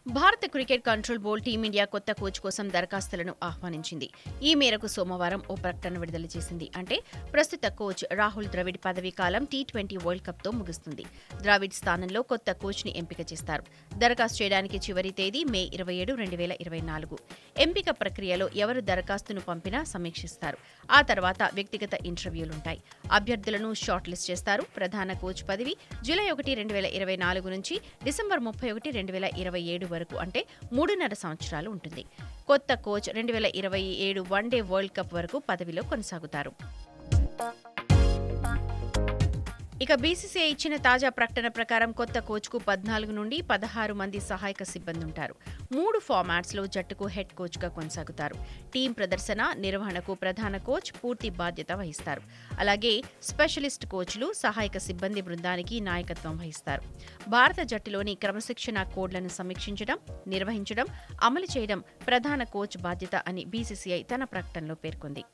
భారత cricket control board team India కొత్త coach కోసం దరఖాస్తులను ఆహ్వానించింది ఈ మేరకు సోమవారం ఓ ప్రకటన విడుదల చేసింది అంటే ప్రస్తుత కోచ్ రాహుల్ ద్రవిడ్ పదవీ కాలం టీ ట్వంటీ వరల్డ్ కప్ తో ముగుస్తుంది ద్రావిడ్ స్థానంలో కొత్త కోచ్ ని ఎంపిక చేస్తారు దరఖాస్తు చేయడానికి చివరి తేదీ మే ఇరవై ఏడు రెండు వేల ఇరవై నాలుగు ఎంపిక ప్రక్రియలో ఎవరు దరఖాస్తును పంపినా సమీక్షిస్తారు ఆ తర్వాత వ్యక్తిగత ఇంటర్వ్యూలుంటాయి అభ్యర్థులను షార్ట్ లిస్ట్ చేస్తారు ప్రధాన కోచ్ పదవి జూలై ఒకటి రెండు వేల ఇరవై నాలుగు నుంచి డిసెంబర్ ముప్పై ఒకటి రెండు వేల ఇరవై ఏడు వరకు అంటే మూడున్నర సంవత్సరాలు ఉంటుంది కొత్త కోచ్ రెండు వేల ఇరవై ఏడు వన్డే వరల్డ్ కప్ వరకు పదవిలో కొనసాగుతారు ఇక బీసీసీఐ ఇచ్చిన తాజా ప్రకటన ప్రకారం కొత్త కోచ్కు పద్నాలుగు నుండి పదహారు మంది సహాయక సిబ్బంది ఉంటారు మూడు ఫార్మాట్స్లో జట్టుకు హెడ్ కోచ్గా కొనసాగుతారు టీం ప్రదర్శన నిర్వహణకు ప్రధాన కోచ్ పూర్తి బాధ్యత వహిస్తారు అలాగే స్పెషలిస్ట్ కోచ్లు సహాయక సిబ్బంది బృందానికి నాయకత్వం వహిస్తారు భారత జట్టులోని క్రమశిక్షణ కోడ్లను సమీక్షించడం నిర్వహించడం అమలు చేయడం ప్రధాన కోచ్ బాధ్యత అని బీసీసీఐ తన ప్రకటనలో పేర్కొంది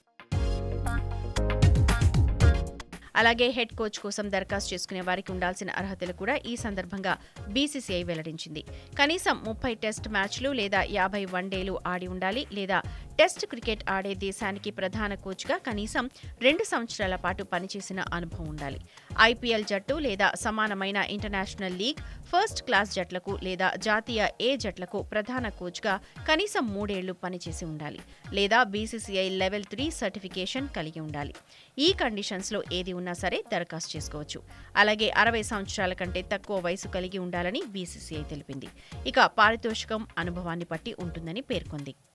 అలాగే హెడ్ కోచ్ కోసం దరఖాస్తు చేసుకునే వారికి ఉండాల్సిన అర్హతలు కూడా ఈ సందర్భంగా బీసీసీఐ వెల్లడించింది కనీసం ముప్పై టెస్ట్ మ్యాచ్లు లేదా యాభై వన్డేలు ఆడి ఉండాలి లేదా టెస్ట్ క్రికెట్ ఆడే దేశానికి ప్రధాన కోచ్గా కనీసం రెండు సంవత్సరాల పాటు పనిచేసిన అనుభవం ఉండాలి ఐపీఎల్ జట్టు లేదా సమానమైన ఇంటర్నేషనల్ లీగ్ ఫస్ట్ క్లాస్ జట్లకు లేదా జాతీయ ఏ జట్లకు ప్రధాన కోచ్గా కనీసం మూడేళ్లు పనిచేసి ఉండాలి లేదా బీసీసీఐ లెవెల్ త్రీ సర్టిఫికేషన్ కలిగి ఉండాలి ఈ కండిషన్స్లో ఏది ఉన్నా సరే దరఖాస్తు చేసుకోవచ్చు అలాగే అరవై సంవత్సరాల కంటే తక్కువ వయసు కలిగి ఉండాలని బీసీసీఐ తెలిపింది ఇక పారితోషికం అనుభవాన్ని బట్టి ఉంటుందని పేర్కొంది